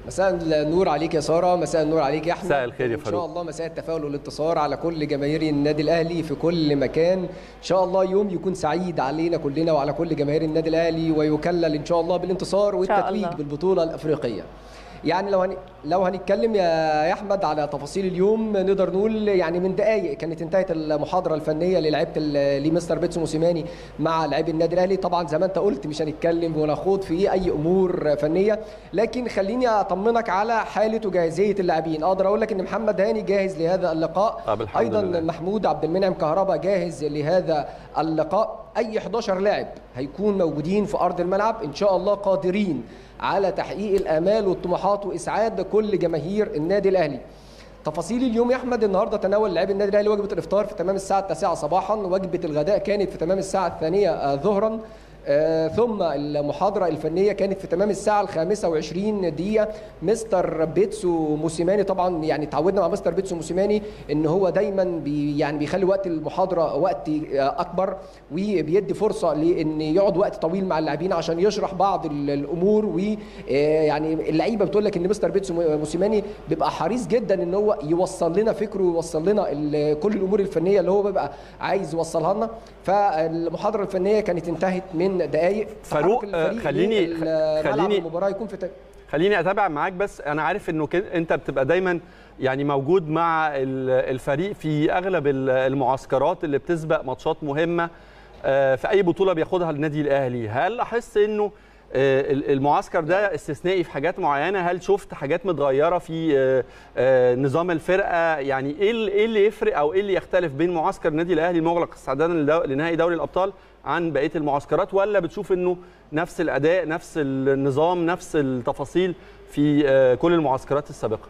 مساء النور عليك يا ساره مساء النور عليك يا احمد مساء الخير يا ان فاروق. شاء الله مساء التفاؤل والانتصار على كل جماهير النادي الاهلي في كل مكان ان شاء الله يوم يكون سعيد علينا كلنا وعلى كل جماهير النادي الاهلي ويكلل ان شاء الله بالانتصار والتتويج الله. بالبطوله الافريقيه يعني لو هن... لو هنتكلم يا يا احمد على تفاصيل اليوم نقدر نقول يعني من دقائق كانت انتهت المحاضره الفنيه للعيبه ال- لمستر بيتسو موسيماني مع لاعبي النادي الاهلي طبعا زي ما انت قلت مش هنتكلم ونخوض في اي امور فنيه لكن خليني اطمنك على حاله وجاهزيه اللاعبين اقدر اقول لك ان محمد هاني جاهز لهذا اللقاء طب الحمد ايضا لله. محمود عبد المنعم كهربا جاهز لهذا اللقاء اي 11 لاعب هيكون موجودين في ارض الملعب ان شاء الله قادرين على تحقيق الامال والطموحات واسعاد كل جماهير النادي الاهلي تفاصيل اليوم يا احمد النهارده تناول لاعبي النادي الاهلي وجبه الافطار في تمام الساعه 9 صباحا وجبه الغداء كانت في تمام الساعه الثانيه آه، ظهرا آه، ثم المحاضرة الفنية كانت في تمام الساعة الخامسة وعشرين دقيقة مستر بيتسو موسيماني طبعا يعني تعودنا مع مستر بيتسو موسيماني ان هو دايما بي يعني بيخلي وقت المحاضرة وقت آه، اكبر وبيدي فرصة لان يقعد وقت طويل مع اللاعبين عشان يشرح بعض ال- الامور ويعني اللعيبة بتقول لك ان مستر بيتسو موسيماني بيبقى حريص جدا ان هو يوصل لنا فكره ويوصل لنا ال- كل الامور الفنية اللي هو بيبقى عايز يوصلها لنا فالمحاضرة الفنية كانت انتهت من دقائق فاروق، تحرك الفريق خليني- للملعب خليني- المباراة يكون في ت- خليني اتابع معاك بس انا عارف انه كده انت بتبقى دايما يعني موجود مع ال- الفريق في اغلب ال- المعسكرات اللي بتسبق ماتشات مهمه آه، في اي بطوله بياخدها النادي الاهلي هل لاحظت انه آه، ال- المعسكر ده استثنائي في حاجات معينه هل شفت حاجات متغيره في آه، آه، نظام الفرقه يعني ايه ال- ايه اللي يفرق او ايه اللي يختلف بين معسكر النادي الاهلي المغلق استعدادا لدو- لنهائي دوري الابطال عن بقيه المعسكرات ولا بتشوف انه نفس الاداء نفس النظام نفس التفاصيل في آه، كل المعسكرات السابقه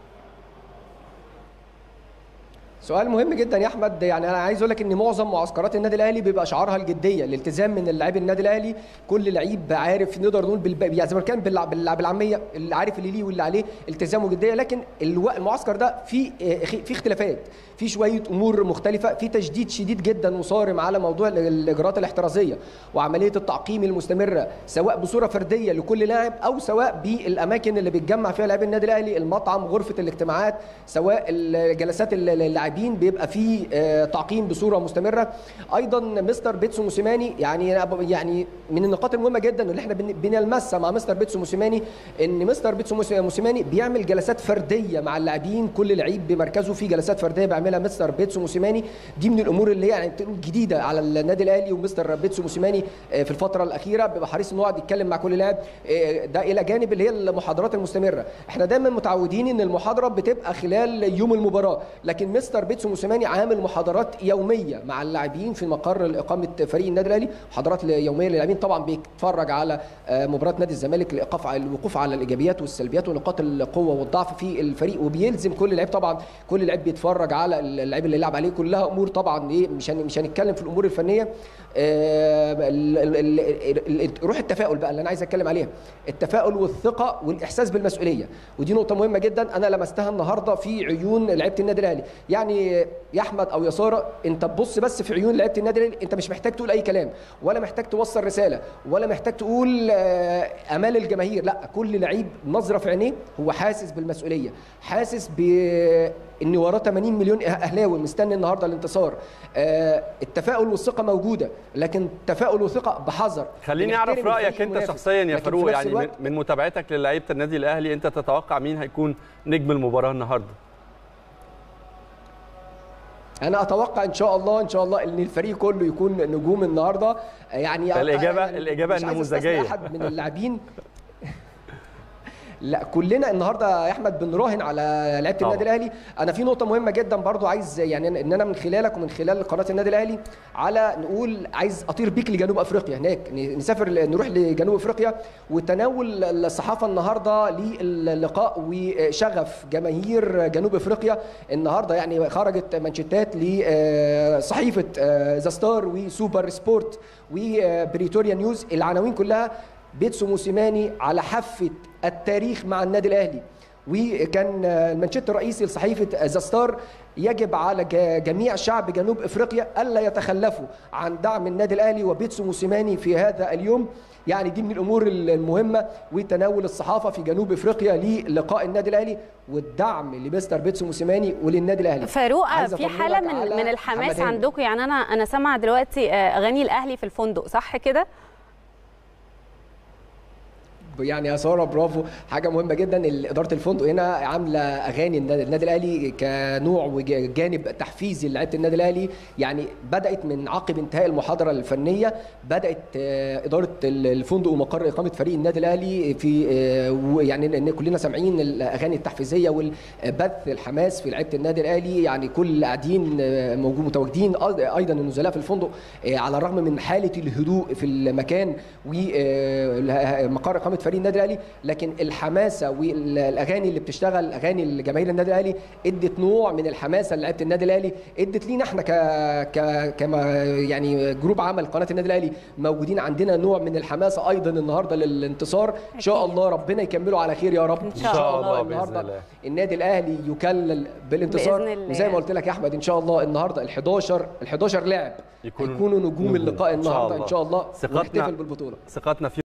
سؤال مهم جدا يا احمد يعني انا عايز اقول لك ان معظم معسكرات النادي الاهلي بيبقى شعارها الجديه الالتزام من اللاعبين النادي الاهلي كل لعيب عارف نقدر نقول بالب... يعني زي ما كان بالع- بالع- بالعاميه اللي عارف اللي ليه واللي عليه التزام وجديه لكن الو... المعسكر ده في في اختلافات في شويه امور مختلفه في تشديد شديد جدا وصارم على موضوع ال- الاجراءات الاحترازيه وعمليه التعقيم المستمره سواء بصوره فرديه لكل لاعب او سواء بالاماكن اللي بيتجمع فيها لاعبي النادي الاهلي المطعم غرفه الاجتماعات سواء الجلسات الل- اللاعبين بيبقى فيه آه، تعقيم بصوره مستمره ايضا مستر بيتسو موسيماني يعني أنا ب- يعني من النقاط المهمه جدا اللي احنا بن- بنلمسها مع مستر بيتسو موسيماني ان مستر بيتسو موسي- موسيماني بيعمل جلسات فرديه مع اللاعبين كل لعيب بمركزه في جلسات فرديه بيعملها مستر بيتسو موسيماني دي من الامور اللي هي يعني تقول جديده على النادي الاهلي ومستر بيتسو موسيماني آه، في الفتره الاخيره بيبقى حريص انه يقعد يتكلم مع كل لاعب آه، ده الى جانب اللي هي المحاضرات المستمره احنا دايما متعودين ان المحاضره بتبقى خلال يوم المباراه لكن مستر بيتسو موسيماني عامل محاضرات يوميه مع اللاعبين في مقر اقامه فريق النادي الاهلي محاضرات يوميه للاعبين طبعا بيتفرج على آه، مباراه نادي الزمالك لايقاف على الوقوف على الايجابيات والسلبيات ونقاط القوه والضعف في الفريق وبيلزم كل لعيب طبعا كل لعيب بيتفرج على اللعيب اللي لعب عليه كلها امور طبعا ايه مش هن- مش هنتكلم في الامور الفنيه آه، ال- ال- ال- ال- روح التفاؤل بقى اللي انا عايز اتكلم عليها التفاؤل والثقه والاحساس بالمسؤوليه ودي نقطه مهمه جدا انا لمستها النهارده في عيون لعيبه النادي الاهلي يعني يا احمد او يا ساره انت تبص بس في عيون لعيبه النادي الاهلي انت مش محتاج تقول اي كلام ولا محتاج توصل رساله ولا محتاج تقول آه، امال الجماهير لا كل لعيب نظره في عينيه هو حاسس بالمسؤوليه حاسس ب ان وراه 80 مليون اهلاوي مستني النهارده الانتصار آه، التفاؤل والثقه موجوده لكن تفاؤل وثقه بحذر خليني اعرف بنحترم رايك الفريق انت المنافس. شخصيا يا لكن في فاروق نفس يعني من- الوقت من متابعتك للعيبه النادي الاهلي انت تتوقع مين هيكون نجم المباراه النهارده انا اتوقع ان شاء الله ان شاء الله ان الفريق كله يكون نجوم النهارده يعني الإجابة- يعني الإجابة مش عايز أستثني النموذجية. احد من اللاعبين لا كلنا النهارده يا احمد بنراهن على لعيبه طبعا. النادي الاهلي انا في نقطه مهمه جدا برضو عايز يعني ان انا من خلالك ومن خلال قناه النادي الاهلي على نقول عايز اطير بيك لجنوب افريقيا هناك ن- نسافر ل- نروح لجنوب افريقيا وتناول الصحافه النهارده للقاء وشغف جماهير جنوب افريقيا النهارده يعني خرجت مانشيتات لصحيفه ذا ستار وسوبر سبورت وبريتوريا نيوز العناوين كلها بيتسو موسيماني على حافه التاريخ مع النادي الاهلي وكان المانشيت الرئيسي لصحيفه ذا ستار يجب على ج- جميع شعب جنوب افريقيا الا يتخلفوا عن دعم النادي الاهلي وبيتسو موسيماني في هذا اليوم يعني دي من الامور المهمه وتناول الصحافه في جنوب افريقيا للقاء النادي الاهلي والدعم لمستر بيتسو موسيماني وللنادي الاهلي فاروق عايز في أطمنك حاله من على من الحماس محمد هاني. عندكم يعني انا انا سامعه دلوقتي آه، اغاني الاهلي في الفندق صح كده يعني يا ساره برافو حاجه مهمه جدا ال- اداره الفندق هنا عامله اغاني النادي النادي الاهلي كنوع وجانب تحفيزي لعيبه النادي الاهلي يعني بدات من عقب انتهاء المحاضره الفنيه بدات آه، اداره ال- الفندق ومقر اقامه فريق النادي الاهلي في آه، و- يعني ان كلنا سامعين الاغاني التحفيزيه والبث الحماس في لعيبه النادي الاهلي يعني كل اللي قاعدين آه، موجود متواجدين أيض- ايضا النزلاء في الفندق آه، على الرغم من حاله الهدوء في المكان ومقر اقامه فريق النادي الاهلي لكن الحماسه والاغاني اللي بتشتغل اغاني جماهير النادي الاهلي ادت نوع من الحماسه لعيبه النادي الاهلي ادت لينا احنا ك ك كما يعني جروب عمل قناه النادي الاهلي موجودين عندنا نوع من الحماسه ايضا النهارده للانتصار ان شاء الله ربنا يكمله على خير يا رب إن شاء الله بإذن النهارده الله. النادي الاهلي يكلل بالانتصار بإذن الله. وزي ما قلت لك يا احمد ان شاء الله النهارده ال 11 ال 11 لاعب يكونوا يكونوا نجوم نجوم. اللقاء إن شاء النهارده الله. ان شاء الله ثقتنا- ونحتفل بالبطوله ثقتنا في